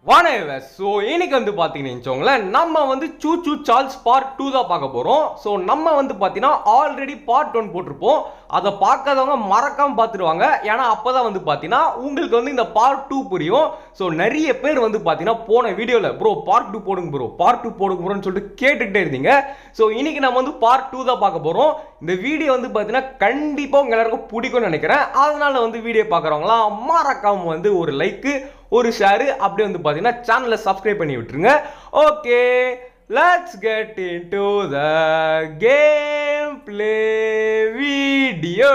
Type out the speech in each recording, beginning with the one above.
வணக்கம் ஸோ இன்னைக்கு வந்து பார்த்தீங்கன்னு வச்சுக்கோங்களேன் நம்ம வந்து சூ சூ சார்ல்ஸ் பார்ட் டூ தான் பார்க்க போகிறோம் ஸோ நம்ம வந்து பார்த்தீங்கன்னா ஆல்ரெடி பார்ட் ஒன் போட்டிருப்போம் அதை பார்க்காதவங்க மறக்காம பார்த்துருவாங்க ஏன்னா அப்போ தான் வந்து பார்த்தீங்கன்னா உங்களுக்கு வந்து இந்த பார்ட் டூ புரியும் ஸோ நிறைய பேர் வந்து பார்த்தீங்கன்னா போன வீடியோவில் ப்ரோ பார்ட் டூ போடுங்க ப்ரோ பார்ட் டூ போடுங்க ப்ரோன்னு சொல்லிட்டு கேட்டுக்கிட்டே இருந்தீங்க ஸோ இன்னைக்கு நம்ம வந்து பார்ட் டூ தான் பார்க்க போகிறோம் இந்த வீடியோ வந்து பார்த்தீங்கன்னா கண்டிப்பாக உங்க எல்லாருக்கும் பிடிக்கும்னு நினைக்கிறேன் அதனால வந்து வீடியோ பார்க்குறவங்களாம் மறக்காம வந்து ஒரு லைக்கு ஒரு ஷேரு அப்படியே வந்து பார்த்தீங்கன்னா சேனலை சப்ஸ்கிரைப் பண்ணி விட்டுருங்க okay let's get into the game play video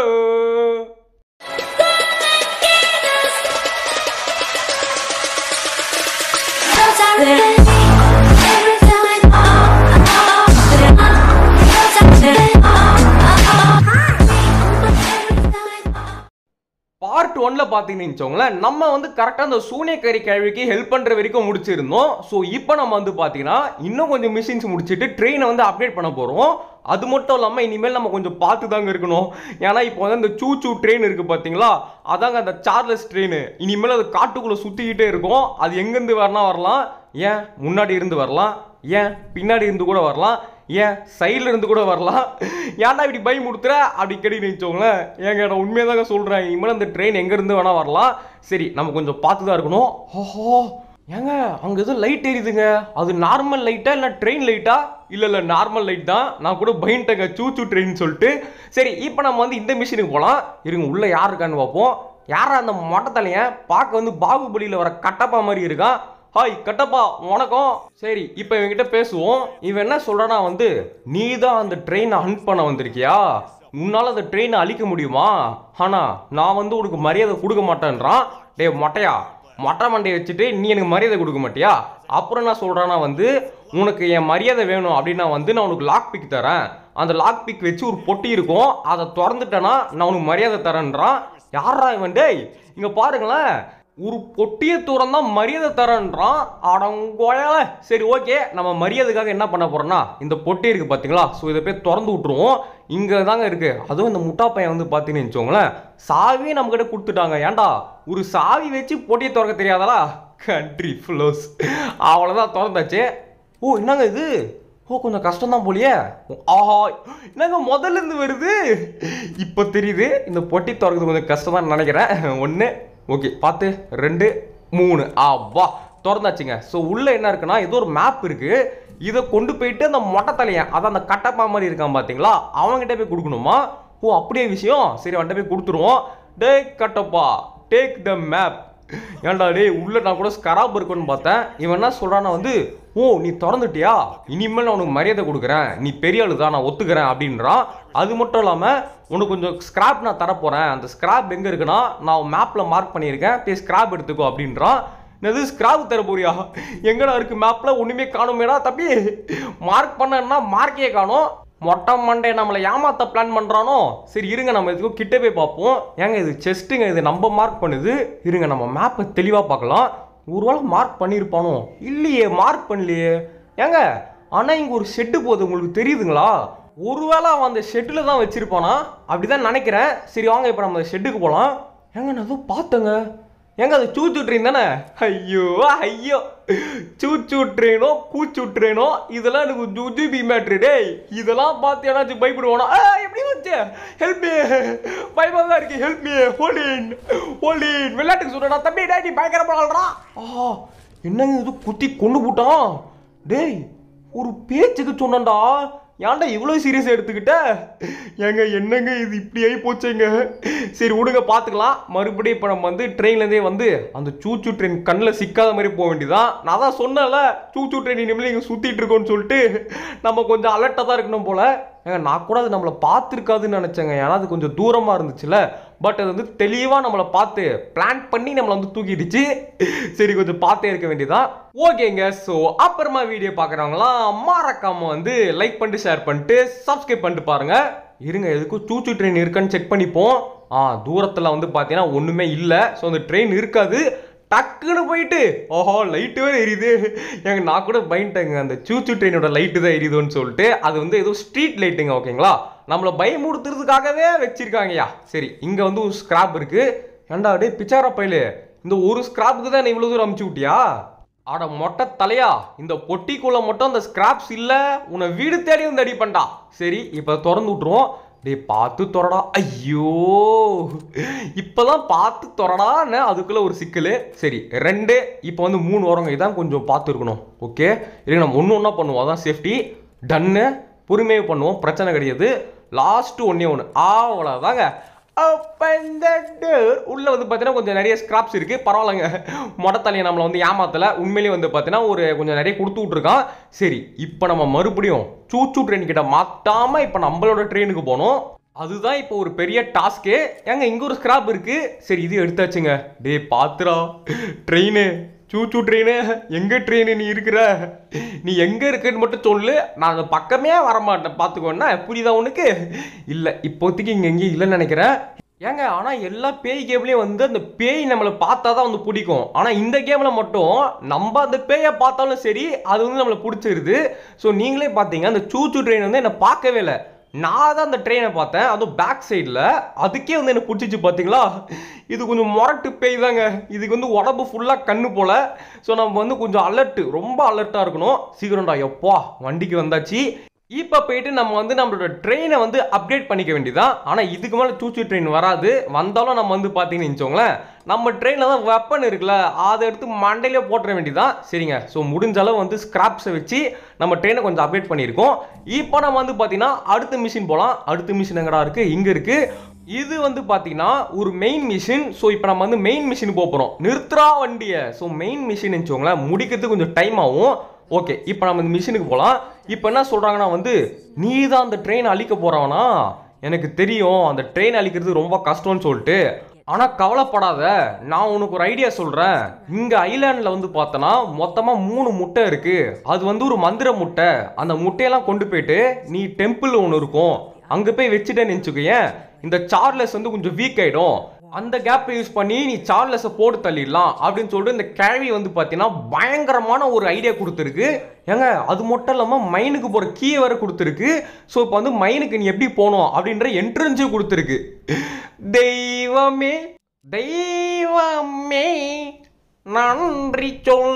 part ஒன்ல பார்த்தீங்கன்னு வச்சுக்கோங்களேன் நம்ம வந்து கரெக்டாக அந்த சூனியக்கறி கேள்விக்கு ஹெல்ப் பண்ணுற வரைக்கும் முடிச்சிருந்தோம் ஸோ இப்போ நம்ம வந்து பார்த்தீங்கன்னா இன்னும் கொஞ்சம் மிஷின்ஸ் முடிச்சுட்டு ட்ரெயினை வந்து அப்டேட் பண்ண போகிறோம் அது மட்டும் இல்லாமல் இனிமேல் நம்ம கொஞ்சம் பார்த்து தாங்க இருக்கணும் ஏன்னா இப்போ வந்து அந்த சூ சூ ட்ரெயின் இருக்குது பார்த்தீங்களா அதாங்க அந்த சார்லஸ் ட்ரெயின் இனிமேல் அது காட்டுக்குள்ளே சுற்றிக்கிட்டே இருக்கும் அது எங்கேருந்து வரலாம் வரலாம் ஏன் முன்னாடி இருந்து வரலாம் ஏன் பின்னாடி இருந்து கூட வரலாம் ஏன் சைடில் இருந்து கூட வரலாம் ஏன்டா இப்படி பயம் கொடுத்துற அப்படி கேட்டு நினச்சோங்களேன் ஏங்க நான் உண்மையாக தாங்க சொல்கிறேன் இனிமேல் அந்த ட்ரெயின் எங்கேருந்து வேணால் வரலாம் சரி நம்ம கொஞ்சம் பார்த்து தான் இருக்கணும் ஓஹோ ஏங்க அங்கே எதுவும் லைட் எரியுதுங்க அது நார்மல் லைட்டா இல்லை ட்ரெயின் லைட்டா இல்லை இல்லை நார்மல் லைட் தான் நான் கூட பயன்ட்டேங்க சூச்சு ட்ரெயின் சொல்லிட்டு சரி இப்போ நம்ம வந்து இந்த மிஷினுக்கு போகலாம் இருங்க உள்ளே யார் இருக்கான்னு பார்ப்போம் யாரா அந்த மொட்டை தலையன் பார்க்க வந்து பாகுபலியில் வர கட்டப்பா மாதிரி இருக்கான் ஹாய் கட்டப்பா வணக்கம் சரி இப்போ இவன்கிட்ட பேசுவோம் இவன் என்ன சொல்றானா வந்து நீ தான் அந்த ட்ரெயினை ஹண்ட் பண்ண வந்திருக்கியா உன்னால அந்த ட்ரெயினை அழிக்க முடியுமா ஆனா நான் வந்து உனக்கு மரியாதை கொடுக்க மாட்டேன்றான் டேய் மொட்டையா மொட்டை மண்டையை வச்சுட்டு நீ எனக்கு மரியாதை கொடுக்க மாட்டியா அப்புறம் என்ன சொல்றானா வந்து உனக்கு என் மரியாதை வேணும் அப்படின்னா வந்து நான் உனக்கு லாக் பிக் தரேன் அந்த லாக் பிக் வச்சு ஒரு பொட்டி இருக்கும் அதை திறந்துட்டேன்னா நான் உனக்கு மரியாதை தரேன்றான் யாரா இவன் டேய் இங்க பாருங்களேன் ஒரு பொட்டியை திறந்தா மரியாதை தரேன்றான் அடங்கோயால சரி ஓகே நம்ம மரியாதைக்காக என்ன பண்ண போறோம்னா இந்த பொட்டி இருக்கு பாத்தீங்களா ஸோ இதை போய் திறந்து விட்டுருவோம் இங்க தாங்க இருக்கு அதுவும் இந்த முட்டா பையன் வந்து பார்த்தீங்கன்னு வச்சுக்கோங்களேன் சாவி நம்ம கிட்ட கொடுத்துட்டாங்க ஏன்டா ஒரு சாவி வச்சு பொட்டியை திறக்க தெரியாதலா கண்ட்ரி ஃப்ளோஸ் அவ்வளோதான் திறந்தாச்சு ஓ என்னங்க இது ஓ கொஞ்சம் கஷ்டம் தான் போலியே ஆஹா என்னங்க முதல்ல இருந்து வருது இப்போ தெரியுது இந்த பொட்டி திறக்கிறது கொஞ்சம் கஷ்டம் தான் நினைக்கிறேன் ஒன்று ஓகே பார்த்து ரெண்டு மூணு ஆ வா திறந்தாச்சுங்க ஸோ உள்ளே என்ன இருக்குன்னா ஏதோ ஒரு மேப் இருக்கு இதை கொண்டு போயிட்டு அந்த மொட்டை தலையன் அதான் அந்த கட்டப்பா மாதிரி இருக்கான் பார்த்தீங்களா அவன்கிட்ட போய் கொடுக்கணுமா ஓ அப்படியே விஷயம் சரி அவன்கிட்ட போய் கொடுத்துருவோம் டே கட்டப்பா டேக் த மேப் ஏன்டா டேய் உள்ள நான் கூட ஸ்கராப் இருக்குன்னு பார்த்தேன் இவன் என்ன சொல்றானா வந்து ஓ நீ திறந்துட்டியா இனிமேல் நான் உனக்கு மரியாதை கொடுக்குறேன் நீ பெரிய ஆளு தான் நான் ஒத்துக்கிறேன் அப்படின்றான் அது மட்டும் இல்லாமல் உனக்கு கொஞ்சம் ஸ்கிராப் நான் தரப்போறேன் அந்த ஸ்கிராப் எங்கே இருக்குன்னா நான் மேப்பில் மார்க் பண்ணியிருக்கேன் போய் ஸ்கிராப் எடுத்துக்கோ அப்படின்றான் என்னது ஸ்கிராப் தர போறியா எங்கடா இருக்கு மேப்பில் ஒன்றுமே காணுமேடா தம்பி மார்க் பண்ணன்னா மார்க்கே காணும் மொட்டை மண்டே நம்மளை ஏமாத்த பிளான் பண்ணுறானோ சரி இருங்க நம்ம இதுக்கு கிட்ட போய் பார்ப்போம் ஏங்க இது செஸ்ட்டுங்க இது நம்ம மார்க் பண்ணுது இருங்க நம்ம மேப்பை தெளிவாக பார்க்கலாம் ஒருவேளை மார்க் பண்ணியிருப்பானோ இல்லையே மார்க் பண்ணலையே ஏங்க ஆனால் இங்கே ஒரு ஷெட்டு போகுது உங்களுக்கு தெரியுதுங்களா ஒருவேளை அவன் அந்த ஷெட்டில் தான் வச்சிருப்பானா அப்படிதான் நினைக்கிறேன் சரி வாங்க இப்போ நம்ம ஷெட்டுக்கு போகலாம் ஏங்க நான் ஏதோ பார்த்தேங்க ஏங்க அது சூச்சு ட்ரெயின் தானே ஐயோ ஐயோ சூச்சு ட்ரெயினோ கூச்சு ட்ரெயினோ இதெல்லாம் எனக்கு ஜுஜுபி மேட்ரு டேய் இதெல்லாம் பார்த்து ஏதாச்சும் பயப்படுவானா ஆ எப்படி வச்சு ஹெல்ப் மீ பயமாக தான் இருக்கு ஹெல்ப் மீ ஹோலின் ஹோலின் விளையாட்டுக்கு சொல்றா தம்பி டேய் நீ பயங்கரமா ஆள்றா ஆ என்னங்க இது குத்தி கொண்டு போட்டான் டேய் ஒரு பேச்சுக்கு சொன்னேன்டா ஏன்டா இவ்வளோ சீரியஸாக எடுத்துக்கிட்ட ஏங்க என்னங்க இது இப்படி ஆகி போச்சுங்க சரி விடுங்க பார்த்துக்கலாம் மறுபடியும் இப்போ நம்ம வந்து ட்ரெயின்லேருந்தே வந்து அந்த சூச்சு ட்ரெயின் கண்ணில் சிக்காத மாதிரி போக வேண்டியதான் நான் தான் சொன்னேன்ல சூச்சு ட்ரெயின் இனிமேல் இங்கே சுற்றிட்டு இருக்கோன்னு சொல்லிட்டு நம்ம கொஞ்சம் அலர்ட்டாக தான் இருக்கணும் போல ஏங்க நான் கூட அது நம்மளை பார்த்துருக்காதுன்னு நினச்சேங்க ஏன்னா அது கொஞ்சம் தூரமாக இருந்துச்சுல பட் அது வந்து தெளிவாக நம்மளை பார்த்து பிளான் பண்ணி நம்மளை வந்து தூக்கிடுச்சு சரி கொஞ்சம் பார்த்தே இருக்க வேண்டியதான் ஓகேங்க ஸோ அப்புறமா வீடியோ பார்க்குறவங்களாம் மறக்காம வந்து லைக் பண்ணிட்டு ஷேர் பண்ணிட்டு சப்ஸ்கிரைப் பண்ணிட்டு பாருங்க இருங்க எதுக்கும் சூச்சு ட்ரெயின் இருக்கான்னு செக் பண்ணிப்போம் ஆ தூரத்தில் வந்து பார்த்தீங்கன்னா ஒன்றுமே இல்லை ஸோ அந்த ட்ரெயின் இருக்காது டக்குன்னு போயிட்டு ஓஹோ லைட்டு வேறு எரியுது எங்க நான் கூட பயன்ட்டேங்க அந்த சூச்சு ட்ரெயினோட லைட்டு தான் எரியுதுன்னு சொல்லிட்டு அது வந்து ஏதோ ஸ்ட்ரீட் லைட்டுங்க ஓகேங்களா நம்மளை பயமுறுத்துறதுக்காகவே வச்சிருக்காங்கய்யா சரி இங்கே வந்து ஒரு ஸ்கிராப் இருக்கு ஏன்டா டே பிச்சாரா பையலு இந்த ஒரு ஸ்கிராப்புக்கு தான் நீ இவ்வளோ தூரம் அமுச்சு விட்டியா அட மொட்டை தலையா இந்த பொட்டிக்குள்ள மட்டும் அந்த ஸ்கிராப்ஸ் இல்ல உன்னை வீடு தேடி வந்து அடி பண்ணா சரி இப்போ திறந்து விட்டுருவோம் டேய் பார்த்து தொடடா ஐயோ இப்பதான் பார்த்து தொடடான்னு அதுக்குள்ள ஒரு சிக்கல் சரி ரெண்டு இப்போ வந்து மூணு வரவங்க இதான் கொஞ்சம் பார்த்து இருக்கணும் ஓகே இல்லை நம்ம ஒன்று ஒன்றா பண்ணுவோம் அதான் சேஃப்டி டன்னு பொறுமையாக பண்ணுவோம் பிரச்சனை கிடையாது லாஸ்ட்டு ஒன்றே ஒன்று அவ்வளோதாங்க open the door உள்ள வந்து பார்த்தீங்கன்னா கொஞ்சம் நிறைய ஸ்கிராப்ஸ் இருக்கு பரவாயில்லைங்க மொடத்தலையை நம்மளை வந்து ஏமாத்தல உண்மையிலேயே வந்து பார்த்தீங்கன்னா ஒரு கொஞ்சம் நிறைய கொடுத்து விட்ருக்கான் சரி இப்போ நம்ம மறுபடியும் சூச்சு ட்ரெயின் கிட்ட மாத்தாம இப்போ நம்மளோட ட்ரெயினுக்கு போகணும் அதுதான் இப்போ ஒரு பெரிய டாஸ்க்கு ஏங்க இங்க ஒரு ஸ்கிராப் இருக்கு சரி இது எடுத்தாச்சுங்க டேய் பாத்துரா ட்ரெயின் சூச்சு ட்ரெயின் எங்க ட்ரெயின் நீ இருக்கிற நீ எங்க இருக்குன்னு மட்டும் சொல்லு நான் அந்த பக்கமே வரமாட்டேன் பார்த்துக்கோன்னா புரியுதா உனக்கு இல்லை இப்போதைக்கு இங்க எங்கேயும் இல்லைன்னு நினைக்கிறேன் ஏங்க ஆனால் எல்லா பேய் கேம்லேயும் வந்து அந்த பேய் நம்மளை பார்த்தா தான் வந்து பிடிக்கும் ஆனால் இந்த கேமில் மட்டும் நம்ம அந்த பேயை பார்த்தாலும் சரி அது வந்து நம்மளை பிடிச்சிருது ஸோ நீங்களே பார்த்தீங்க அந்த சூச்சு ட்ரெயின் வந்து என்னை பார்க்கவே இல்லை நான் தான் அந்த ட்ரெயினை பார்த்தேன் அதுவும் பேக் சைடில் அதுக்கே வந்து எனக்கு பிடிச்சிச்சு பார்த்தீங்களா இது கொஞ்சம் முரட்டு பேய் தாங்க இதுக்கு வந்து உடம்பு ஃபுல்லாக கண்ணு போல ஸோ நம்ம வந்து கொஞ்சம் அலர்ட்டு ரொம்ப அலர்ட்டாக இருக்கணும் சீக்கிரம்டா எப்பா வண்டிக்கு வந்தாச்சு இப்போ போயிட்டு நம்ம வந்து நம்மளோட ட்ரெயினை வந்து அப்டேட் பண்ணிக்க வேண்டியதான் ஆனால் இதுக்கு மேலே சூச்சு ட்ரெயின் வராது வந்தாலும் நம்ம வந்து பார்த்தீங்கன்னு வச்சுக்கோங்களேன் நம்ம ட்ரெயினில் தான் வெப்பன் இருக்குல்ல அதை எடுத்து மண்டையிலே போட்டுற வேண்டியதான் சரிங்க ஸோ முடிஞ்ச அளவு வந்து ஸ்கிராப்ஸை வச்சு நம்ம ட்ரெயினை கொஞ்சம் அப்டேட் பண்ணியிருக்கோம் இப்போ நம்ம வந்து பார்த்தீங்கன்னா அடுத்த மிஷின் போகலாம் அடுத்த மிஷின் எங்கடா இருக்குது இங்கே இருக்குது இது வந்து பார்த்தீங்கன்னா ஒரு மெயின் மிஷின் ஸோ இப்போ நம்ம வந்து மெயின் மிஷின் போக போகிறோம் நிறுத்துறா வண்டியை ஸோ மெயின் மிஷின் வச்சுக்கோங்களேன் முடிக்கிறதுக்கு கொஞ்சம் டைம் ஆகும் ஓகே இப்போ நம்ம இந்த மிஷினுக்கு போகலாம் இப்போ என்ன சொல்கிறாங்கன்னா வந்து நீ தான் அந்த ட்ரெயின் அழிக்க போகிறவனா எனக்கு தெரியும் அந்த ட்ரெயின் அழிக்கிறது ரொம்ப கஷ்டம்னு சொல்லிட்டு ஆனால் கவலைப்படாத நான் உனக்கு ஒரு ஐடியா சொல்கிறேன் இங்கே ஐலாண்டில் வந்து பார்த்தோன்னா மொத்தமாக மூணு முட்டை இருக்குது அது வந்து ஒரு மந்திர முட்டை அந்த முட்டையெல்லாம் கொண்டு போயிட்டு நீ டெம்பிள் ஒன்று இருக்கும் அங்கே போய் வச்சுட்டேன்னு நினச்சிக்கோயேன் இந்த சார்லஸ் வந்து கொஞ்சம் வீக் ஆகிடும் அந்த கேப்பை யூஸ் பண்ணி நீ சார்லஸை போட்டு தள்ளிடலாம் அப்படின்னு சொல்லிட்டு இந்த கேள்வி வந்து பார்த்தீங்கன்னா பயங்கரமான ஒரு ஐடியா கொடுத்துருக்கு ஏங்க அது மட்டும் இல்லாமல் மைனுக்கு போகிற கீ வேற கொடுத்துருக்கு ஸோ இப்போ வந்து மைனுக்கு நீ எப்படி போகணும் அப்படின்ற என்ட்ரன்ஸும் கொடுத்துருக்கு தெய்வமே தெய்வமே நன்றி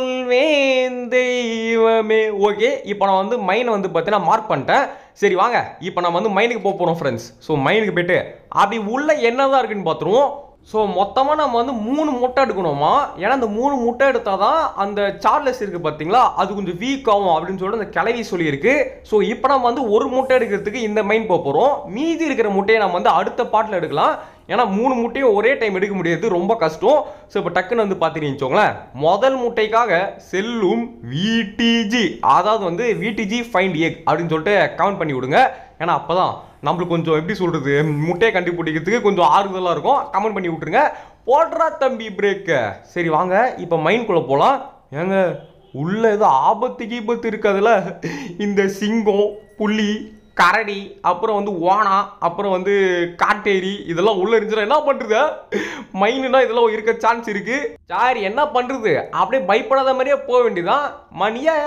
சொல்வேன் தெய்வமே ஓகே இப்போ நான் வந்து மைனை வந்து பார்த்தீங்கன்னா மார்க் பண்ணிட்டேன் சரி வாங்க இப்போ நம்ம வந்து மைனுக்கு போக போகிறோம் ஃப்ரெண்ட்ஸ் ஸோ மைனுக்கு போயிட்டு அப்படி உள்ள என்னதான் இருக்குன்னு பார்த்துருவோம் ஸோ மொத்தமாக நம்ம வந்து மூணு முட்டை எடுக்கணுமா ஏன்னா அந்த மூணு முட்டை எடுத்தால் தான் அந்த சார்லஸ் இருக்குது பார்த்தீங்களா அது கொஞ்சம் வீக் ஆகும் அப்படின்னு சொல்லிட்டு அந்த கிளவி சொல்லியிருக்கு ஸோ இப்போ நம்ம வந்து ஒரு முட்டை எடுக்கிறதுக்கு இந்த மைன் போக போகிறோம் மீதி இருக்கிற முட்டையை நம்ம வந்து அடுத்த பாட்டில் எடுக்கலாம் ஏன்னா மூணு முட்டையும் ஒரே டைம் எடுக்க முடியாது ரொம்ப கஷ்டம் ஸோ இப்போ டக்குன்னு வந்து பார்த்தீங்கன்னு வச்சுக்கோங்களேன் முதல் முட்டைக்காக செல்லும் விடிஜி அதாவது வந்து விடிஜி ஃபைண்ட் எக் அப்படின்னு சொல்லிட்டு கவுண்ட் பண்ணி விடுங்க ஏன்னா அப்பதான் நம்மளுக்கு கொஞ்சம் எப்படி சொல்றது முட்டையை கண்டுபிடிக்கிறதுக்கு கொஞ்சம் ஆறுதலாக இருக்கும் கமெண்ட் பண்ணி விட்டுருங்க போடுறா தம்பி பிரேக்கு சரி வாங்க இப்போ மைண்ட்குள்ளே போகலாம் ஏங்க உள்ள ஏதோ ஆபத்து கீபத்து இருக்காதுல்ல இந்த சிங்கம் புலி கரடி அப்புறம் வந்து ஓனா அப்புறம் வந்து காட்டேரி இதெல்லாம் உள்ள இருந்துச்சுன்னா என்ன பண்றது மைனுனா இதெல்லாம் இருக்க சான்ஸ் இருக்கு சாரி என்ன பண்றது அப்படியே பயப்படாத மாதிரியே போக வேண்டியதான் மணியே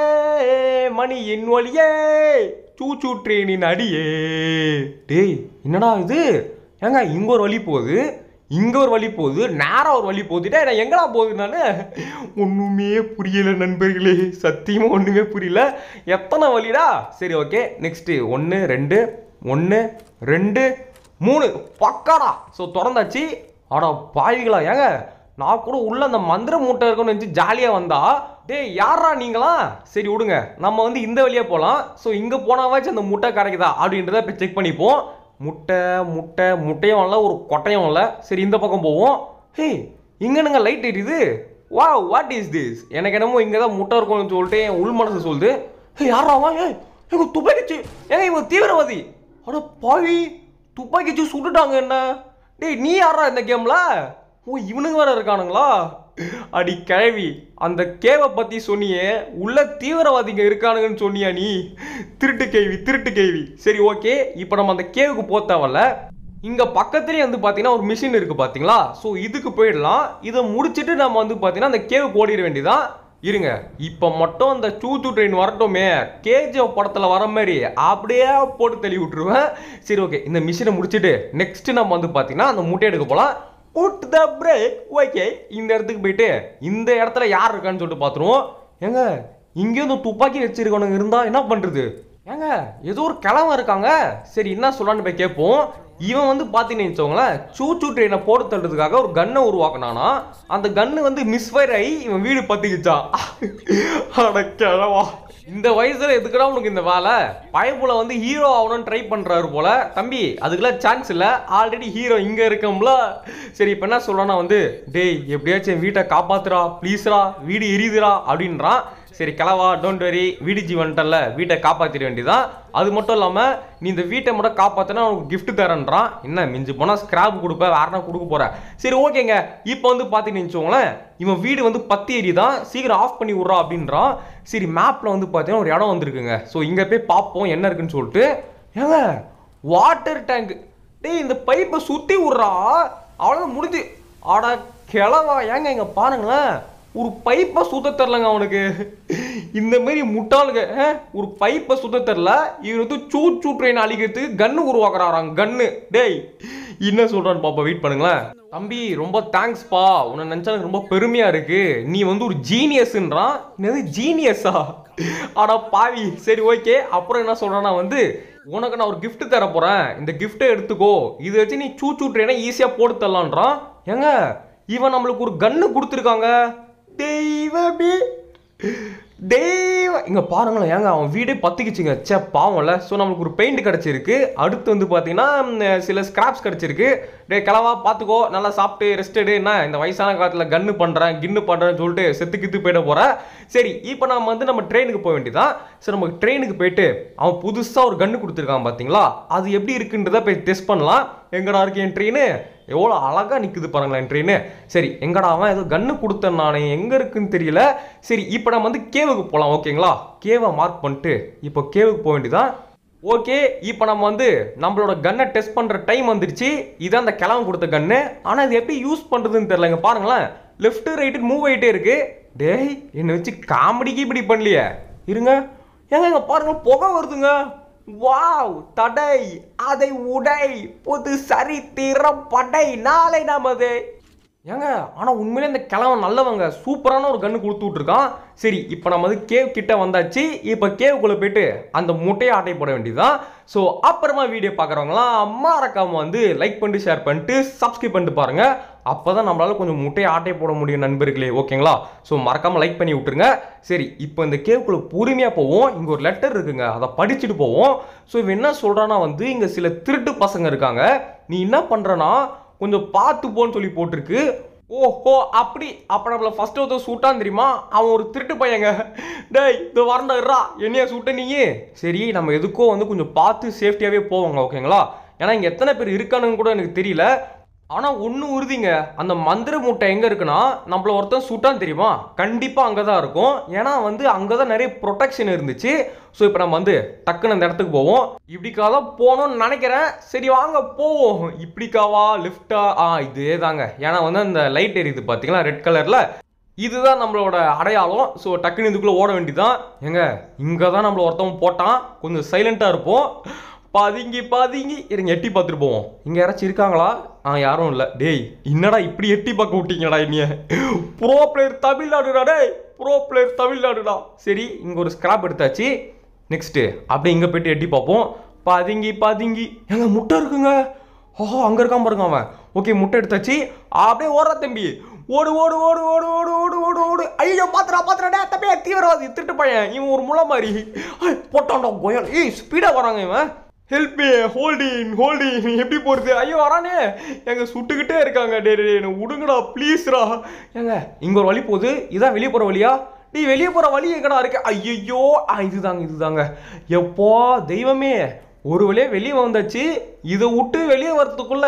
மணி என் வழியே சூச்சு ட்ரெயினின் அடியே டேய் என்னடா இது ஏங்க இங்க ஒரு வழி போகுது இங்க ஒரு வழி போகுது நேரா ஒரு வழி போகுதுட்டா நான் எங்கடா போகுதுனால ஒண்ணுமே புரியல நண்பர்களே சத்தியமா ஒண்ணுமே புரியல எத்தனை வழிடா சரி ஓகே நெக்ஸ்ட் ஒன்று ரெண்டு ஒன்று ரெண்டு மூணு பக்காடா ஸோ திறந்தாச்சு அடா பாவிகளா ஏங்க நான் கூட உள்ள அந்த மந்திர மூட்டை இருக்குன்னு நினச்சி ஜாலியாக வந்தா டேய் யாரா நீங்களா சரி விடுங்க நம்ம வந்து இந்த வழியா போகலாம் ஸோ இங்கே போனாவாச்சும் அந்த முட்டை கிடைக்குதா அப்படின்றத இப்போ செக் பண்ணிப்போம் முட்டை முட்டை முட்டையும் இல்லை ஒரு கொட்டையும் இல்லை சரி இந்த பக்கம் போவோம் ஹே இங்கனுங்க லைட் எரியுது வா வாட் இஸ் திஸ் எனக்கு என்னமோ இங்கே தான் முட்டை இருக்கும்னு சொல்லிட்டு என் உள் மனசு சொல்லுது ஹே யாராவா ஏ எங்க துப்பாக்கிச்சு ஏங்க இவன் தீவிரவாதி அட பாவி துப்பாக்கிச்சு சுட்டுட்டாங்க என்ன டேய் நீ யாரா இந்த கேம்ல ஓ இவனுங்க வேற இருக்கானுங்களா அடி கிழவி அந்த கேவை பத்தி சொன்னியே உள்ள தீவிரவாதிங்க இருக்கானுங்கன்னு சொன்னியா நீ திருட்டு கேள்வி திருட்டு கேள்வி சரி ஓகே இப்போ நம்ம அந்த கேவுக்கு போக தேவையில்ல இங்க பக்கத்துலயே வந்து பாத்தீங்கன்னா ஒரு மிஷின் இருக்கு பாத்தீங்களா ஸோ இதுக்கு போயிடலாம் இதை முடிச்சிட்டு நம்ம வந்து பாத்தீங்கன்னா அந்த கேவுக்கு ஓடிட வேண்டியதான் இருங்க இப்போ மட்டும் அந்த சூச்சு ட்ரெயின் வரட்டுமே கேஜிஎஃப் படத்தில் வர மாதிரி அப்படியே போட்டு தள்ளி விட்டுருவேன் சரி ஓகே இந்த மிஷினை முடிச்சுட்டு நெக்ஸ்ட் நம்ம வந்து பார்த்தீங்கன்னா அந்த முட்டை எடுக்க போகலாம் புட் த பிரேக் ஓகே இந்த இடத்துக்கு போயிட்டு இந்த இடத்துல யார் இருக்கான்னு சொல்லிட்டு பார்த்துருவோம் ஏங்க இங்கேயும் இந்த துப்பாக்கி வச்சிருக்கவனுங்க இருந்தா என்ன பண்றது ஏங்க ஏதோ ஒரு கிழவன் இருக்காங்க சரி என்ன சொல்லலான்னு போய் கேட்போம் இவன் வந்து பார்த்தீங்கன்னு வச்சுக்கோங்களேன் சூச்சு ட்ரெயினை போட்டு தள்ளுறதுக்காக ஒரு கன்னை உருவாக்குனானா அந்த கன்னு வந்து மிஸ்ஃபயர் ஆகி இவன் வீடு பத்திக்கிச்சான் அட கிழவா இந்த வயசுல எதுக்குடா உனக்கு இந்த வேலை பயப்புல வந்து ஹீரோ ஆகணும்னு ட்ரை பண்றாரு போல தம்பி அதுக்கெல்லாம் சான்ஸ் இல்ல ஆல்ரெடி ஹீரோ இங்க இருக்கோம்ல சரி இப்போ என்ன சொல்றானா வந்து டேய் எப்படியாச்சும் என் வீட்டை காப்பாத்துறா ப்ளீஸ்ரா வீடு எரியுதுடா அப்படின்றான் சரி கிளவா டோன்ட் வெரி வீடு ஜீவன்ட்டல்ல வீட்டை காப்பாத்திட வேண்டியதான் அது மட்டும் இல்லாம நீ இந்த வீட்டை மட்டும் காப்பாத்தினா உனக்கு gift தரேன்றான் என்ன மிஞ்சி போனா ஸ்கிராப் கொடுப்ப வேற என்ன கொடுக்க போற சரி ஓகேங்க இப்போ வந்து பாத்தீங்கன்னு வச்சுக்கோங்களேன் இவன் வீடு வந்து பத்தி எரியுதான் சீக்கிரம் ஆஃப் பண்ணி விட்றா அப்படின்றான் சரி மேப்ல வந்து பாத்தீங்கன்னா ஒரு இடம் வந்திருக்குங்க ஸோ இங்க போய் பார்ப்போம் என்ன இருக்குன்னு சொல்லிட்டு ஏங்க வாட்டர் டேங்க் டேய் இந்த பைப்பை சுத்தி விட்றா அவ்வளோதான் முடிஞ்சு ஆடா கிளவா ஏங்க இங்க பாருங்களேன் ஒரு பைப்பை சுத்த தெரிலங்க அவனுக்கு இந்த மாதிரி முட்டாளுங்க ஆ? ஒரு பைப்பை சுத்த தெரில இவர் வந்து சூ சூ ட்ரெயின் அழிக்கிறதுக்கு கன்னு உருவாக்குறாராம் கன்னு டேய் என்ன சொல்றான்னு பாப்பா வெயிட் பண்ணுங்களேன் தம்பி ரொம்ப தேங்க்ஸ்ப்பா உன்னை நினைச்சா எனக்கு ரொம்ப பெருமையா இருக்கு நீ வந்து ஒரு ஜீனியஸ்ன்றான் என்னது ஜீனியஸா ஆனா பாவி சரி ஓகே அப்புறம் என்ன சொல்றானா வந்து உனக்கு நான் ஒரு gift தர போறேன் இந்த கிஃப்ட்டை எடுத்துக்கோ இதை வச்சு நீ சூ சூ ட்ரெயினை ஈஸியா போட்டு தரலான்றான் ஏங்க இவன் நம்மளுக்கு ஒரு கன்னு கொடுத்துருக்காங்க தெய்வமே தெய்வ இங்க பாருங்களேன் ஏங்க அவன் வீடே பத்திக்கிச்சுங்க ச்சே பாவம்ல ஸோ நம்மளுக்கு ஒரு பெயிண்ட் கிடைச்சிருக்கு அடுத்து வந்து பார்த்தீங்கன்னா ம், சில ஸ்கிராப்ஸ் கிடைச்சிருக்கு டே கிளவா பார்த்துக்கோ நல்லா சாப்பிட்டு ரெஸ்ட் எடு என்ன இந்த வயசான காலத்தில் கன்னு பண்ணுறேன் கின்னு பண்ணுறேன்னு சொல்லிட்டு செத்து கித்து போயிட போகிறேன் சரி இப்போ நம்ம வந்து நம்ம ட்ரெயினுக்கு போக வேண்டியதான் சரி நம்ம ட்ரெயினுக்கு போயிட்டு அவன் புதுசாக ஒரு கன்னு கொடுத்துருக்கான் பார்த்தீங்களா அது எப்படி இருக்குன்றத போய் டெஸ்ட் பண்ணலாம் எங்கடா இருக்கு என் ட்ரெயின் எவ்வளோ அழகா நிக்குது பாருங்களேன் ட்ரெயின் சரி எங்கடா அவன் ஏதோ கன்னு கொடுத்தேன் நானே எங்க இருக்குன்னு தெரியல சரி இப்போ நம்ம வந்து கேவுக்கு போகலாம் ஓகேங்களா கேவை மார்க் பண்ணிட்டு இப்போ கேவுக்கு போக வேண்டியதான் ஓகே இப்போ நம்ம வந்து நம்மளோட கன்னை டெஸ்ட் பண்ற டைம் வந்துருச்சு இதான் அந்த கிளம்பு கொடுத்த கன்னு ஆனா இது எப்படி யூஸ் பண்றதுன்னு தெரியல இங்க பாருங்களேன் லெஃப்ட் ரைட்டு மூவ் ஆயிட்டே இருக்கு டேய் என்னை வச்சு காமெடிக்கு இப்படி பண்ணலையே இருங்க ஏங்க இங்க பாருங்க புகை வருதுங்க வாவ் தடை அதை உடை புது சரித்திரம் படை நாளை நமது ஏங்க ஆனா உண்மையிலே இந்த கிழவன் நல்லவங்க சூப்பரான ஒரு கன்று கொடுத்து விட்டுருக்கான் சரி இப்போ நம்ம வந்து கேவ் கிட்ட வந்தாச்சு இப்போ கேவுக்குள்ள போயிட்டு அந்த முட்டையை ஆட்டை போட வேண்டியதுதான் ஸோ அப்புறமா வீடியோ பார்க்குறவங்களாம் மறக்காம வந்து லைக் பண்ணிட்டு ஷேர் பண்ணிட்டு சப்ஸ்கிரைப் பண்ணிட்டு பாருங்க அப்பதான் நம்மளால கொஞ்சம் முட்டையை ஆட்டை போட முடியும் நண்பர்களே ஓகேங்களா ஸோ மறக்காம லைக் பண்ணி விட்டுருங்க சரி இப்போ இந்த கேவுக்குள்ள பொறுமையா போவோம் இங்க ஒரு லெட்டர் இருக்குங்க அதை படிச்சுட்டு போவோம் ஸோ இவன் என்ன சொல்றான்னா வந்து இங்க சில திருட்டு பசங்க இருக்காங்க நீ என்ன பண்றனா கொஞ்சம் பார்த்து போன்னு சொல்லி போட்டிருக்கு ஓஹோ அப்படி அப்ப நம்மள ஃபர்ஸ்ட் ஒருத்தர் சூட்டான் தெரியுமா அவன் ஒரு திருட்டு பையங்க டேய் இந்த வரண்டா இருறா என்னைய சூட்ட நீ சரி நம்ம எதுக்கோ வந்து கொஞ்சம் பார்த்து சேஃப்டியாவே போவாங்க ஓகேங்களா ஏன்னா இங்க எத்தனை பேர் இருக்கானுன்னு கூட எனக்கு தெரியல ஆனா ஒண்ணு உறுதிங்க அந்த மந்திர மூட்டை எங்க இருக்குன்னா நம்மள ஒருத்தன் சுட்டான் தெரியுமா கண்டிப்பா அங்கதான் இருக்கும் ஏன்னா வந்து அங்கதான் நிறைய ப்ரொடெக்ஷன் இருந்துச்சு ஸோ இப்போ நம்ம வந்து டக்குன்னு அந்த இடத்துக்கு போவோம் இப்படிக்கா தான் போகணும்னு நினைக்கிறேன் சரி வாங்க போவோம் இப்படிக்காவா லிஃப்டா ஆ இதே தாங்க ஏன்னா வந்து அந்த லைட் எரியுது பார்த்தீங்களா ரெட் கலர்ல இதுதான் நம்மளோட அடையாளம் ஸோ டக்குன்னு இதுக்குள்ள ஓட வேண்டியதான் ஏங்க இங்கே தான் நம்மள ஒருத்தவன் போட்டான் கொஞ்சம் சைலண்ட்டாக இருப்போம் பதுங்கி பதுங்கி இருங்க எட்டி பார்த்துட்டு போவோம் இங்கே யாராச்சும் இருக்காங்களா ஆ யாரும் இல்லை டேய் என்னடா இப்படி எட்டி பார்க்க விட்டீங்கடா என்னைய ப்ரோ பிளேயர் தமிழ்நாடுடா டேய் ப்ரோ பிளேயர் தமிழ்நாடுடா சரி இங்கே ஒரு ஸ்கிராப் எடுத்தாச்சு நெக்ஸ்ட்டு அப்படியே இங்கே போயிட்டு எட்டி பார்ப்போம் பதுங்கி பதுங்கி ஏங்க முட்டை இருக்குங்க ஓஹோ அங்கே இருக்கான் பாருங்க அவன் ஓகே முட்டை எடுத்தாச்சு அப்படியே ஓடுறா தம்பி ஓடு ஓடு ஓடு ஓடு ஓடு ஓடு ஓடு ஓடு ஐயோ பாத்துறா பாத்துறா டே தம்பி தீவிரவாதி திருட்டு பையன் இவன் ஒரு முளை மாதிரி ஐ, போட்டான்டா கோயல் ஏய் ஸ்பீடாக வராங்க இவன் ஹெல்ப் மீ ஹோல்டின் ஹோல்டின் எப்படி போறது ஐயோ வரானே எங்க சுட்டுக்கிட்டே இருக்காங்க டே டே என்ன விடுங்கடா ப்ளீஸ்ரா ஏங்க இங்க ஒரு வழி போகுது இதான் வெளியே போற வழியா நீ வெளியே போற வழி எங்கடா இருக்கு ஐயோ ஆ இதுதாங்க இதுதாங்க எப்போ தெய்வமே ஒரு வழியா வெளியே வந்தாச்சு இதை விட்டு வெளியே வரதுக்குள்ள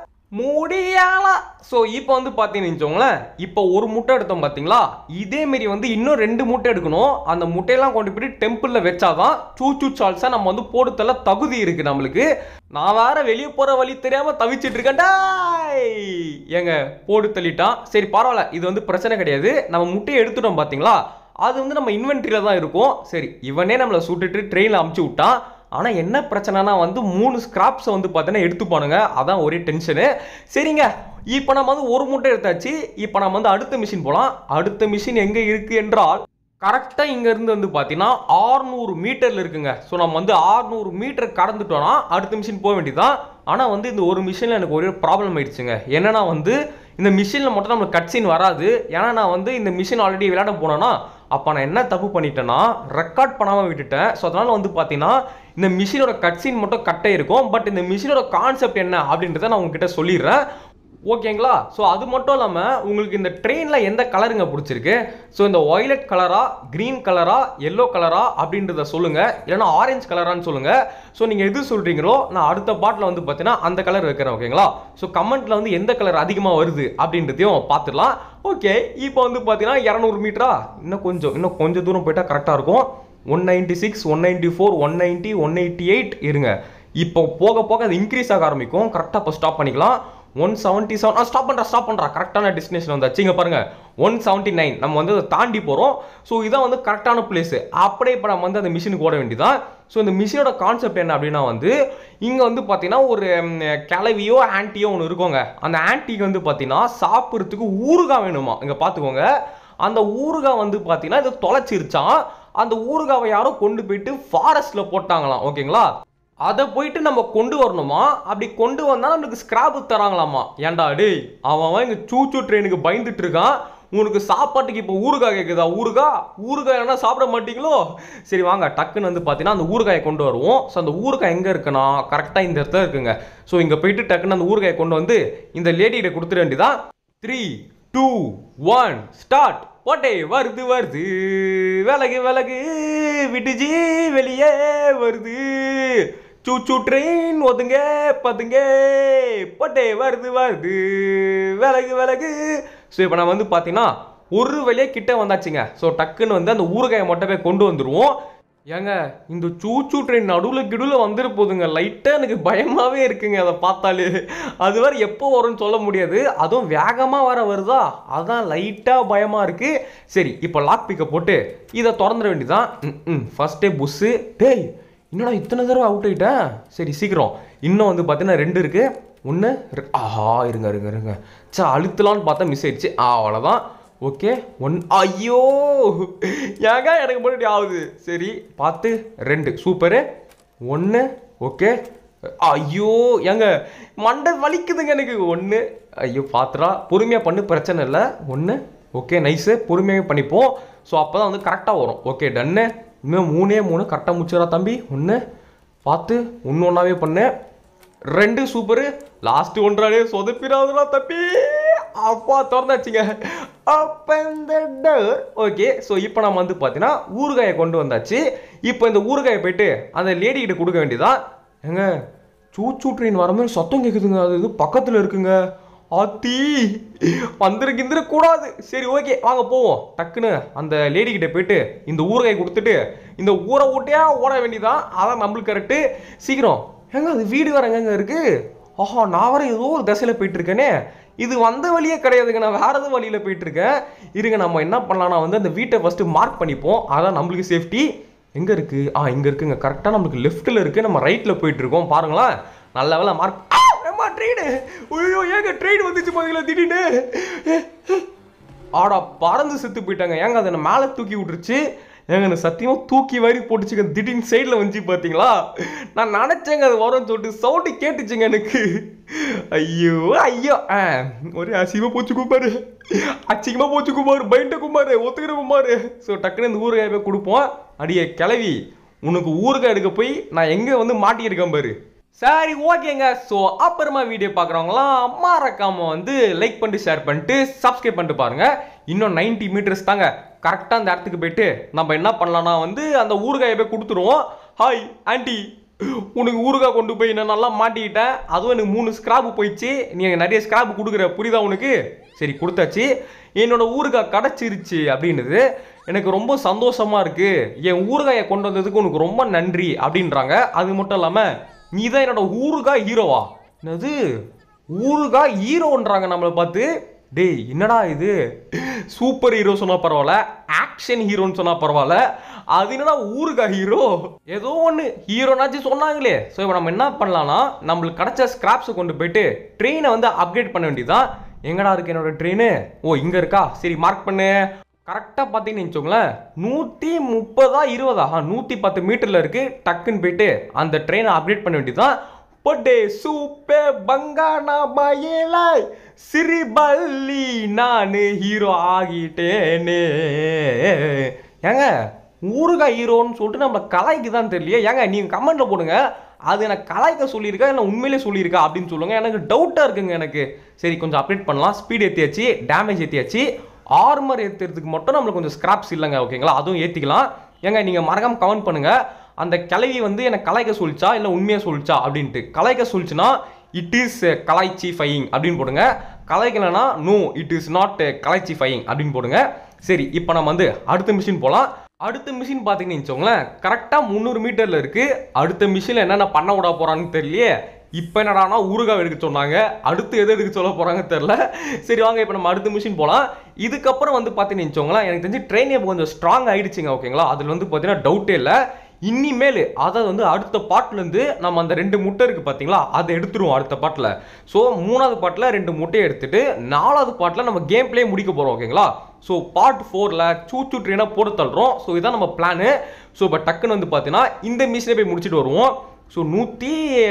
முடியால ஸோ இப்போ வந்து பார்த்தீங்கன்னு வச்சுக்கோங்களேன் இப்போ ஒரு முட்டை எடுத்தோம் பார்த்தீங்களா இதே மாரி வந்து இன்னும் ரெண்டு முட்டை எடுக்கணும் அந்த முட்டையெல்லாம் கொண்டு போய் டெம்பிளில் வச்சாதான் சூச்சு சால்ஸை நம்ம வந்து போடுத்தல தகுதி இருக்கு நம்மளுக்கு நான் வேற வெளியே போற வழி தெரியாம தவிச்சிட்டு இருக்கேன் டேய். ஏங்க போடு தள்ளிட்டான் சரி பரவாயில்ல இது வந்து பிரச்சனை கிடையாது நம்ம முட்டையை எடுத்துட்டோம் பார்த்தீங்களா அது வந்து நம்ம இன்வென்ட்ரியில தான் இருக்கும் சரி இவனே நம்மளை சுட்டுட்டு ட்ரெயினில் அமுச்சு விட்டான் ஆனால் என்ன பிரச்சனைனா வந்து மூணு ஸ்கிராப்ஸை வந்து பார்த்தீங்கன்னா எடுத்துப்பானுங்க அதான் ஒரே டென்ஷனு சரிங்க இப்போ நம்ம வந்து ஒரு முட்டை எடுத்தாச்சு இப்போ நம்ம வந்து அடுத்த மிஷின் போகலாம் அடுத்த மிஷின் எங்கே இருக்கு என்றால் கரெக்டாக இங்கேருந்து வந்து பார்த்தீங்கன்னா ஆறுநூறு மீட்டரில் இருக்குங்க ஸோ நம்ம வந்து ஆறுநூறு மீட்டர் கடந்துட்டோம்னா அடுத்த மிஷின் போக வேண்டியதான் ஆனால் வந்து இந்த ஒரு மிஷினில் எனக்கு ஒரே ப்ராப்ளம் ஆயிடுச்சுங்க என்னன்னா வந்து இந்த மிஷினில் மட்டும் நம்மளுக்கு கட்சின் வராது ஏன்னா நான் வந்து இந்த மிஷின் ஆல்ரெடி விளையாட போனேன்னா அப்போ நான் என்ன தப்பு பண்ணிட்டேன்னா ரெக்கார்ட் பண்ணாமல் விட்டுட்டேன் ஸோ அதனால் வந்து பார்த்தீங்கன்னா இந்த மிஷினோட கட்சின் மட்டும் கட்டே இருக்கும் பட் இந்த மிஷினோட கான்செப்ட் என்ன அப்படின்றத நான் உங்ககிட்ட சொல்லிடுறேன் ஓகேங்களா ஸோ அது மட்டும் இல்லாமல் உங்களுக்கு இந்த ட்ரெயினில் எந்த கலருங்க பிடிச்சிருக்கு ஸோ இந்த ஒய்லட் கலரா க்ரீன் கலரா எல்லோ கலரா அப்படின்றத சொல்லுங்கள் இல்லைன்னா ஆரஞ்சு கலரான்னு சொல்லுங்கள் ஸோ நீங்கள் எது சொல்கிறீங்களோ நான் அடுத்த பாட்டில் வந்து பார்த்தீங்கன்னா அந்த கலர் வைக்கிறேன் ஓகேங்களா ஸோ கமெண்ட்டில் வந்து எந்த கலர் அதிகமாக வருது அப்படின்றதையும் பார்த்துடலாம் ஓகே இப்போ வந்து பார்த்தீங்கன்னா இரநூறு மீட்டரா இன்னும் கொஞ்சம் இன்னும் கொஞ்சம் தூரம் போயிட்டா கரெக்டாக இருக்கும் one ninety six one ninety four one ninety one eighty eight இருங்க இப்போ போக போக அது இன்க்ரீஸ் ஆக ஆரம்பிக்கும் கரெக்டாக இப்போ ஸ்டாப் பண்ணிக்கலாம் ஒன் செவன்ட்டி செவன் ஸ்டாப் பண்ணுறா ஸ்டாப் பண்ணுறா கரெக்டான டெஸ்டினேஷன் வந்தாச்சு இங்கே பாருங்க ஒன் செவன்ட்டி நைன் நம்ம வந்து அதை தாண்டி போகிறோம் ஸோ இதான் வந்து கரெக்டான பிளேஸ் அப்படியே இப்போ நம்ம வந்து அந்த மிஷினுக்கு ஓட வேண்டியதான் ஸோ இந்த மிஷினோட கான்செப்ட் என்ன அப்படின்னா வந்து இங்கே வந்து பார்த்தீங்கன்னா ஒரு ம், கிளவியோ ஆன்ட்டியோ ஒன்று இருக்குங்க அந்த ஆன்ட்டிக்கு வந்து பார்த்தீங்கன்னா சாப்பிட்றதுக்கு ஊறுகாய் வேணுமா இங்கே பார்த்துக்கோங்க அந்த ஊறுகாய் வந்து பார்த்தீங்கன்னா இது தொலைச்சிருச்சான் அந்த ஊறுகாவை யாரோ கொண்டு போயிட்டு ஃபாரஸ்ட்டில் போட்டாங்களாம் ஓகேங்களா அதை போயிட்டு நம்ம கொண்டு வரணுமா அப்படி கொண்டு வந்தா நம்மளுக்கு ஸ்கிராப் தராங்களாமா ஏன்டா டேய் அவன் அவன் இங்க சூச்சு ட்ரெயினுக்கு பயந்துட்டு இருக்கான் உனக்கு சாப்பாட்டுக்கு இப்போ ஊறுகாய் கேட்குதா ஊறுகாய் ஊறுகாய் என்ன சாப்பிட மாட்டீங்களோ சரி வாங்க டக்குன்னு வந்து பார்த்தீங்கன்னா அந்த ஊறுகாயை கொண்டு வருவோம் ஸோ அந்த ஊறுகாய் எங்கே இருக்குன்னா கரெக்டாக இந்த இடத்துல இருக்குங்க ஸோ இங்கே போயிட்டு டக்குன்னு அந்த ஊறுகாயை கொண்டு வந்து இந்த லேடிகிட்ட கொடுத்துட வேண்டியதான் த்ரீ டூ ஒன் ஸ்டார்ட் ஓட்டே வருது வருது விலகு விலகு விட்டுஜி வெளியே வருது சூச்சு ட்ரெயின் ஒதுங்க பதுங்க போட்டே வருது வருது விலகு விலகு ஸோ இப்போ நான் வந்து பார்த்தீங்கன்னா ஒரு வழியாக கிட்ட வந்தாச்சுங்க ஸோ டக்குன்னு வந்து அந்த ஊறுகாயை மட்டும் போய் கொண்டு வந்துருவோம் ஏங்க இந்த சூச்சு ட்ரெயின் நடுவில் கிடுவில் வந்துரு போதுங்க லைட்டாக எனக்கு பயமாகவே இருக்குங்க அதை பார்த்தாலே அது வேறு எப்போ வரும்னு சொல்ல முடியாது அதுவும் வேகமாக வர வருதா அதான் லைட்டாக பயமாக இருக்குது சரி இப்போ லாக் பிக்கை போட்டு இதை திறந்துட வேண்டியதான் ம் ம் ஃபஸ்ட்டே புஸ்ஸு டேய் என்னடா இத்தனை தடவை அவுட் ஆயிட்டேன் சரி சீக்கிரம் இன்னும் வந்து பார்த்தீங்கன்னா ரெண்டு இருக்கு ஒன்று ஆஹா இருங்க இருங்க இருங்க சே அழுத்தலான்னு பார்த்தா மிஸ் ஆயிடுச்சு ஆ அவ்வளோதான் ஓகே ஒன் ஐயோ ஏங்க எனக்கு முன்னாடி ஆகுது சரி பார்த்து ரெண்டு சூப்பரு ஒன்று ஓகே ஐயோ ஏங்க மண்டை வலிக்குதுங்க எனக்கு ஒன்று ஐயோ பார்த்துடா பொறுமையாக பண்ணு பிரச்சனை இல்லை ஒன்று ஓகே நைஸு பொறுமையாக பண்ணிப்போம் ஸோ அப்போ தான் வந்து கரெக்டாக வரும் ஓகே டன்னு இன்னும் மூணே மூணு கரெக்டாக முடிச்சிடா தம்பி ஒன்று பார்த்து ஒன்று ஒன்றாவே பண்ணு ரெண்டு சூப்பரு லாஸ்ட் ஒன்றாலே சொதப்பிடாதுடா தம்பி அப்பா திறந்தாச்சுங்க ஓகே ஸோ இப்போ நம்ம வந்து பார்த்தீங்கன்னா ஊறுகாயை கொண்டு வந்தாச்சு இப்போ இந்த ஊறுகாயை போயிட்டு அந்த லேடி கிட்ட கொடுக்க வேண்டியதான் ஏங்க சூச்சு ட்ரெயின் வரமே சத்தம் கேட்குதுங்க அது இது பக்கத்தில் இருக்குங்க ஆத்தி வந்துரு கிந்துரு கூடாது சரி ஓகே வாங்க போவோம் டக்குன்னு அந்த லேடி கிட்ட போயிட்டு இந்த ஊறுகாய் கொடுத்துட்டு இந்த ஊரை விட்டையா ஓட வேண்டியதான் அதான் நம்மளுக்கு கரெக்டு சீக்கிரம் ஏங்க அது வீடு வேற எங்கங்க இருக்கு ஆஹா நான் வர ஏதோ ஒரு திசையில் போயிட்டு இருக்கேனே இது வந்த வழியே கிடையாதுங்க நான் வேற எதுவும் வழியில் போயிட்டு இருக்கேன் இருங்க நம்ம என்ன பண்ணலாம்னா வந்து அந்த வீட்டை ஃபர்ஸ்ட் மார்க் பண்ணிப்போம் அதான் நம்மளுக்கு சேஃப்டி எங்க இருக்கு ஆ இங்க இருக்குங்க கரெக்டாக நம்மளுக்கு லெஃப்ட்ல இருக்கு நம்ம ரைட்ல போயிட்டு இருக்கோம் பாருங்களேன் நல்ல வேலை மார்க் ஏமா ட்ரெயின் ஐயோ ஏங்க ட்ரெயின் வந்துச்சு பாத்தீங்களா திடீர்னு ஆடா பறந்து செத்து போயிட்டாங்க ஏங்க அதை என்ன மேலே தூக்கி விட்டுருச்சு ஏங்க எனக்கு சத்தியமாக தூக்கி வாரி போட்டுச்சுங்க திடீர்னு சைடில் வந்துச்சு பார்த்தீங்களா நான் நினச்சேங்க அது வரும்னு சொல்லிட்டு சவுண்டு கேட்டுச்சுங்க எனக்கு ஐயோ ஐயோ ஆ ஒரே அசிங்கமாக போச்சு குமார் அச்சிங்கமாக போச்சு குமார் பைண்ட குமார் ஒத்துக்கிற குமார் ஸோ டக்குன்னு இந்த ஊறுகாய் போய் கொடுப்போம் அடியே கிளவி உனக்கு ஊறுகாய் எடுக்க போய் நான் எங்கே வந்து மாட்டியிருக்கேன் பாரு சரி ஓகேங்க ஸோ அப்புறமா வீடியோ பார்க்குறவங்களாம் மறக்காம வந்து லைக் பண்ணிட்டு ஷேர் பண்ணிட்டு சப்ஸ்கிரைப் பண்ணிட்டு பாருங்க இன்னும் 90 மீட்டர்ஸ் தாங்க கரெக்டாக அந்த இடத்துக்கு போயிட்டு நம்ம என்ன பண்ணலாம்னா வந்து அந்த ஊறுகாயை போய் கொடுத்துருவோம் ஹாய் ஆண்டி உனக்கு ஊறுகாய் கொண்டு போய் நான் நல்லா மாட்டிக்கிட்டேன் அதுவும் எனக்கு மூணு ஸ்கிராப் போயிடுச்சு நீ எனக்கு நிறைய ஸ்கிராப் கொடுக்குற புரியுதா உனக்கு சரி கொடுத்தாச்சு என்னோட ஊறுகாய் கிடச்சிருச்சு அப்படின்னுது எனக்கு ரொம்ப சந்தோஷமா இருக்கு என் ஊறுகாயை கொண்டு வந்ததுக்கு உனக்கு ரொம்ப நன்றி அப்படின்றாங்க அது மட்டும் இல்லாமல் நீ தான் என்னோட ஊறுகாய் ஹீரோவா என்னது ஊறுகாய் ஹீரோன்றாங்க நம்மளை பார்த்து டேய் என்னடா இது சூப்பர் ஹீரோ சொன்னா பரவாயில்ல ஆக்ஷன் ஹீரோன்னு சொன்னா பரவாயில்ல அது என்னடா ஊறுகாய் ஹீரோ ஏதோ ஒன்று ஹீரோனாச்சும் சொன்னாங்களே ஸோ இப்போ நம்ம என்ன பண்ணலாம்னா நம்மளுக்கு கிடைச்ச ஸ்கிராப்ஸை கொண்டு போயிட்டு ட்ரெயினை வந்து அப்கிரேட் பண்ண வேண்டியதுதான் எங்கடா இருக்கு என்னோட ட்ரெயின் ஓ இங்கே இருக்கா சரி மார்க் பண்ணு கரெக்டாக பார்த்தீங்கன்னு வச்சுக்கோங்களேன் நூற்றி முப்பதா இருபதா நூற்றி பத்து மீட்டரில் இருக்குது டக்குன்னு போயிட்டு அந்த ட்ரெயினை அப்டேட் பண்ண வேண்டியதுதான் பொட்டே சூப்பே பங்கானா மயிலை சிறிபள்ளி நான் ஹீரோ ஆகிட்டேனே ஏங்க ஊறுகாய் ஹீரோன்னு சொல்லிட்டு நம்ம கலாய்க்கு தான் தெரியலையே ஏங்க நீங்கள் கமெண்ட்டில் போடுங்க அது எனக்கு கலாய்க்க சொல்லியிருக்கா இல்லை உண்மையிலே சொல்லியிருக்கா அப்படின்னு சொல்லுங்க எனக்கு டவுட்டாக இருக்குங்க எனக்கு சரி கொஞ்சம் அப்டேட் பண்ணலாம் ஸ்பீட் ஏற்றியாச்சு டேமேஜ் ஏற்றியாச்சு ஆர்மர் ஏற்றுறதுக்கு மட்டும் நம்மளுக்கு கொஞ்சம் ஸ்கிராப்ஸ் இல்லைங்க ஓகேங்களா அதுவும் ஏற்றிக்கலாம் ஏங்க நீங்கள் மறக்காம கமெண்ட் பண்ணுங்க அந்த கிளவி வந்து எனக்கு கலாய்க்க சொல்லிச்சா இல்லை உண்மையாக சொல்லிச்சா அப்படின்ட்டு கலாய்க்க சொல்லிச்சுன்னா இட் இஸ் கலாய்ச்சி ஃபையிங் அப்படின்னு போடுங்க கலாய்க்கலைன்னா நோ இட் இஸ் நாட் கலாய்ச்சி ஃபையிங் அப்படின்னு போடுங்க சரி இப்போ நம்ம வந்து அடுத்த மிஷின் போகலாம் அடுத்த மிஷின் பார்த்தீங்கன்னு வச்சுக்கோங்களேன் கரெக்டாக முந்நூறு மீட்டரில் இருக்குது அடுத்த மிஷினில் என்னென்ன பண்ண விட போகிறான்னு தெரியலையே இப்போ என்னடானா ஊறுகாய் எடுக்க சொன்னாங்க அடுத்து எது எடுக்க சொல்ல போகிறாங்க தெரில சரி வாங்க இப்போ நம்ம அடுத்த மிஷின் போகலாம் இதுக்கப்புறம் வந்து பார்த்தீங்கன்னு வச்சுக்கோங்களேன் எனக்கு தெரிஞ்சு ட்ரெயின் இப்போ கொஞ்சம் ஸ்ட்ராங் ஆயிடுச்சுங்க ஓகேங்களா அதில் வந்து பார்த்தீங்கன்னா டவுட்டே இல்லை இனிமேல் அதாவது வந்து அடுத்த பாட்டிலேருந்து நம்ம அந்த ரெண்டு முட்டை இருக்குது பார்த்தீங்களா அதை எடுத்துருவோம் அடுத்த பாட்டில் ஸோ மூணாவது பாட்டில் ரெண்டு முட்டையை எடுத்துட்டு நாலாவது பாட்டில் நம்ம கேம் ப்ளே முடிக்க போகிறோம் ஓகேங்களா ஸோ பார்ட் ஃபோரில் சூச்சு ட்ரெயினாக போட்டு தள்ளுறோம் ஸோ இதான் நம்ம பிளானு ஸோ இப்போ டக்குன்னு வந்து பார்த்தீங்கன்னா இந்த மிஷினை போய் முடிச்சுட்டு வருவோம் ஸோ நூற்றி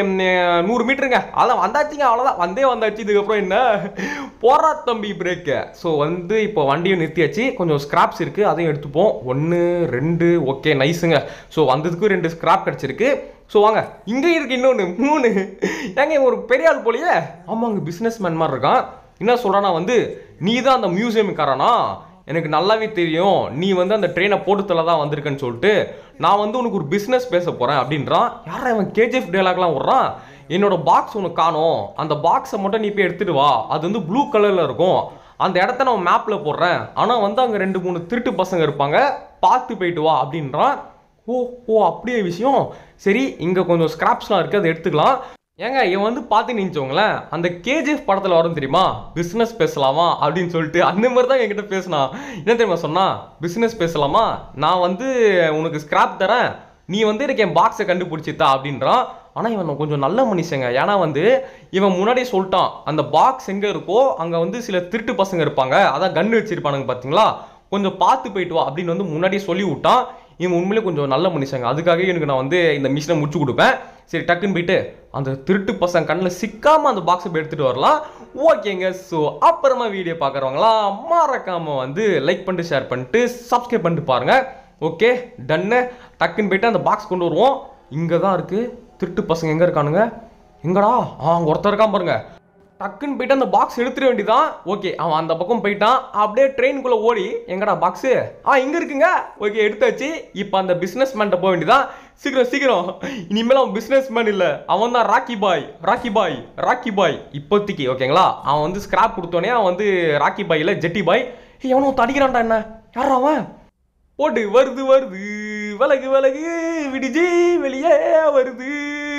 நூறு மீட்டருங்க அதான் வந்தாச்சுங்க அவ்வளோதான் வந்தே வந்தாச்சு இதுக்கப்புறம் என்ன போறா தம்பி பிரேக்கு ஸோ வந்து இப்போ வண்டியை நிறுத்தியாச்சு கொஞ்சம் ஸ்கிராப்ஸ் இருக்குது அதையும் எடுத்துப்போம் ஒன்று ரெண்டு ஓகே நைஸுங்க ஸோ வந்ததுக்கு ரெண்டு ஸ்கிராப் கிடச்சிருக்கு ஸோ வாங்க இங்கே இருக்கு இன்னொன்று மூணு ஏங்க இவன் ஒரு பெரிய ஆள் போலியே ஆமாங்க பிஸ்னஸ் மேன் மாதிரி இருக்கான் என்ன சொல்கிறானா வந்து நீ தான் அந்த மியூசியம்காரனா எனக்கு நல்லாவே தெரியும் நீ வந்து அந்த ட்ரெயினை போட்டுத்தல தான் வந்திருக்கேன்னு சொல்லிட்டு நான் வந்து உனக்கு ஒரு பிஸ்னஸ் பேச போகிறேன் அப்படின்றான் யாரா இவன் கேஜிஎஃப் டைலாக்லாம் விட்றான் என்னோட பாக்ஸ் ஒன்று காணும் அந்த பாக்ஸை மட்டும் நீ போய் எடுத்துட்டு வா அது வந்து ப்ளூ கலரில் இருக்கும் அந்த இடத்த நான் மேப்பில் போடுறேன் ஆனால் வந்து அங்கே ரெண்டு மூணு திருட்டு பசங்க இருப்பாங்க பார்த்து போயிட்டு வா அப்படின்றான் ஓ ஓ அப்படியே விஷயம் சரி இங்கே கொஞ்சம் ஸ்கிராப்ஸ்லாம் இருக்குது அதை எடுத்துக்கலாம் ஏங்க இவன் வந்து பார்த்து நினச்சவங்களேன் அந்த கேஜிஎஃப் படத்தில் வரும் தெரியுமா பிஸ்னஸ் பேசலாமா அப்படின்னு சொல்லிட்டு அந்த மாதிரி தான் என்கிட்ட பேசினான் என்ன தெரியுமா சொன்னா பிஸ்னஸ் பேசலாமா நான் வந்து உனக்கு ஸ்கிராப் தரேன் நீ வந்து எனக்கு என் பாக்ஸை கண்டுபிடிச்சித்தா அப்படின்றான் ஆனால் இவன் கொஞ்சம் நல்ல மனுஷங்க ஏன்னா வந்து இவன் முன்னாடியே சொல்லிட்டான் அந்த பாக்ஸ் எங்கே இருக்கோ அங்கே வந்து சில திருட்டு பசங்க இருப்பாங்க அதான் கன்று வச்சிருப்பானுங்க பார்த்தீங்களா கொஞ்சம் பார்த்து போயிட்டு வா அப்படின்னு வந்து முன்னாடியே சொல்லி விட்டான் இவன் உண்மையிலே கொஞ்சம் நல்ல மனுஷங்க அதுக்காகவே எனக்கு நான் வந்து இந்த மிஷினை முடிச்சு கொடுப்பேன் சரி டக்குன்னு போயிட்டு அந்த திருட்டு பசங்க கண்ணில் சிக்காம அந்த பாக்ஸை போய் எடுத்துட்டு வரலாம் ஓகேங்க ஸோ அப்புறமா வீடியோ பார்க்குறவங்களாம் மறக்காம வந்து லைக் பண்ணிட்டு ஷேர் பண்ணிட்டு சப்ஸ்கிரைப் பண்ணிட்டு பாருங்க ஓகே டன்னு டக்குன்னு போயிட்டு அந்த பாக்ஸ் கொண்டு வருவோம் இங்கே தான் இருக்கு திருட்டு பசங்க எங்கே இருக்கானுங்க எங்கடா ஆ அங்க ஒருத்தர் இருக்கான் பாருங்க டக்குன்னு போயிட்டு அந்த பாக்ஸ் எடுத்துட வேண்டியதான் ஓகே அவன் அந்த பக்கம் போயிட்டான் அப்படியே ட்ரெயினுக்குள்ள ஓடி எங்கடா பாக்ஸு ஆ இங்க இருக்குங்க ஓகே எடுத்தாச்சு இப்போ அந்த பிஸ்னஸ் மேன்ட்ட போக வேண்டியதான் சீக்கிரம் சீக்கிரம் இனிமேல் அவன் பிஸ்னஸ் மேன் இல்லை அவன் தான் ராக்கி பாய் ராக்கி பாய் ராக்கி பாய் இப்போதைக்கு ஓகேங்களா அவன் வந்து ஸ்கிராப் கொடுத்தோன்னே அவன் வந்து ராக்கி பாய் இல்லை ஜெட்டி பாய் ஏய் எவனோ தடிக்கிறான்டா என்ன யாரா அவன் போட்டு வருது வருது விலகு விலகு விடிஜி வெளியே வருது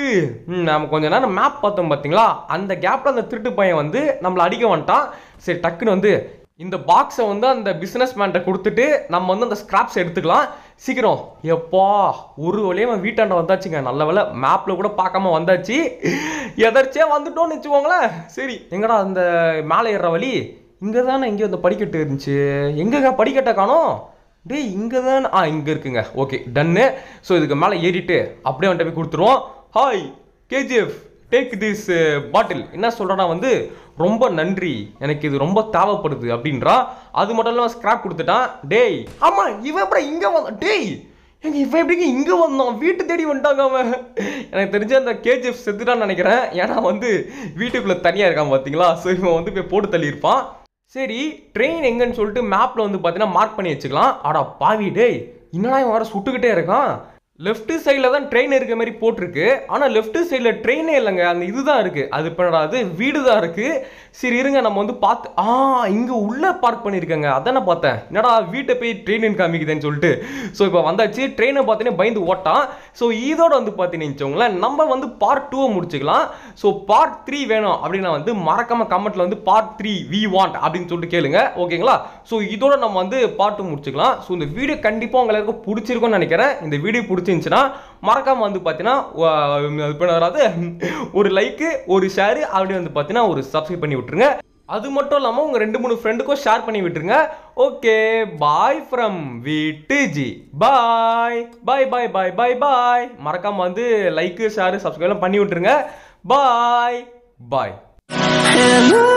ம், நாம கொஞ்ச நேரம் மேப் பார்த்தோம் பார்த்தீங்களா அந்த கேப்ல அந்த திருட்டு பையன் வந்து நம்மளை அடிக்க வந்துட்டான் சரி டக்குன்னு வந்து இந்த பாக்ஸை வந்து அந்த பிஸ்னஸ் மேன்ட்ட கொடுத்துட்டு நம்ம வந்து அந்த ஸ்கிராப்ஸ் எடுத்துக்கலாம் சீக்கிரம் எப்பா ஒரு வழியாக அவன் வீட்டாண்ட வந்தாச்சுங்க நல்ல வேலை மேப்பில் கூட பார்க்காம வந்தாச்சு எதர்ச்சியா வந்துட்டோம்னு வச்சுக்கோங்களேன் சரி எங்கடா அந்த மேலே ஏறுற வழி இங்கே தானே எங்கேயோ அந்த படிக்கட்டு இருந்துச்சு எங்கங்க படிக்கட்டை காணோம் டேய் இங்கே தான் ஆ இங்கே இருக்குங்க ஓகே டன்னு ஸோ இதுக்கு மேலே ஏறிட்டு அப்படியே வந்துட்டு போய் கொடுத்துருவோம் hi KGF take this bottle என்ன சொல்கிறேன்னா வந்து ரொம்ப நன்றி எனக்கு இது ரொம்ப தேவைப்படுது அப்படின்றா அது மட்டும் இல்லாமல் ஸ்கிராப் கொடுத்துட்டான் டேய் ஆமாம் இவன் அப்புறம் இங்கே வந்தான் டேய் எங்க இவன் எப்படிங்க இங்கே வந்தான் வீட்டு தேடி வந்துட்டாங்க அவன் எனக்கு தெரிஞ்ச அந்த கேஜிஎஃப் செத்துட்டான்னு நினைக்கிறேன் ஏன்னா வந்து வீட்டுக்குள்ளே தனியாக இருக்கான் பார்த்தீங்களா ஸோ இவன் வந்து போய் போட்டு தள்ளியிருப்பான் சரி ட்ரெயின் எங்கன்னு சொல்லிட்டு மேப்ல வந்து பார்த்தீங்கன்னா மார்க் பண்ணி வச்சுக்கலாம் அடா பாவி டேய் என்னடா இவன் வர சுட்டுக்கிட்டே இருக்கான் லெஃப்ட் சைடில் தான் ட்ரெயின் இருக்க மாதிரி போட்டிருக்கு ஆனால் லெஃப்ட் சைடில் ட்ரெயினே இல்லைங்க அந்த இதுதான் இருக்கு அது இப்போ அது வீடு தான் இருக்கு சரி இருங்க நம்ம வந்து பார்த்து ஆ இங்கே உள்ளே பார்க் பண்ணியிருக்கேங்க அதானே பார்த்தேன் என்னடா வீட்டை போய் ட்ரெயின் காமிக்குதுன்னு சொல்லிட்டு ஸோ இப்போ வந்தாச்சு ட்ரெயினை பார்த்தீங்கன்னா பயந்து ஓட்டான் ஸோ இதோட வந்து பார்த்தீங்கன்னு வச்சுக்கோங்களேன் நம்ம வந்து பார்ட் டூவை முடிச்சுக்கலாம் ஸோ பார்ட் த்ரீ வேணும் அப்படின்னா வந்து மறக்காம கமெண்ட்ல வந்து பார்ட் த்ரீ வி வாண்ட் அப்படின்னு சொல்லிட்டு கேளுங்க ஓகேங்களா ஸோ இதோட நம்ம வந்து பார்ட் டூ முடிச்சுக்கலாம் ஸோ இந்த வீடியோ கண்டிப்பாக உங்க எல்லாருக்கும் பிடிச்சிருக்கும்னு நினைக்கிறேன் இந்த வீடியோ பிடிச்சிருந்துச்சுன்னா மறக்காம வந்து பார்த்தீங்கன்னா வா- இப்போ அதாவது ஒரு லைக்கு ஒரு ஷேரு அப்படி வந்து பார்த்தீங்கன்னா ஒரு சப்ஸ்கிரைப் பண்ணி விட்டுருங்க அது மட்டும் இல்லாமல் உங்கள் ரெண்டு மூணு ஃப்ரெண்டுக்கும் ஷேர் பண்ணி விட்டுருங்க ஓகே பாய் ஃப்ரம் வீட்டு ஜி bye bye bye bye bye bye மறக்காம வந்து லைக் ஷேர் சப்ஸ்கிரைப் பண்ணி விட்டுருங்க பாய் பாய் Hello.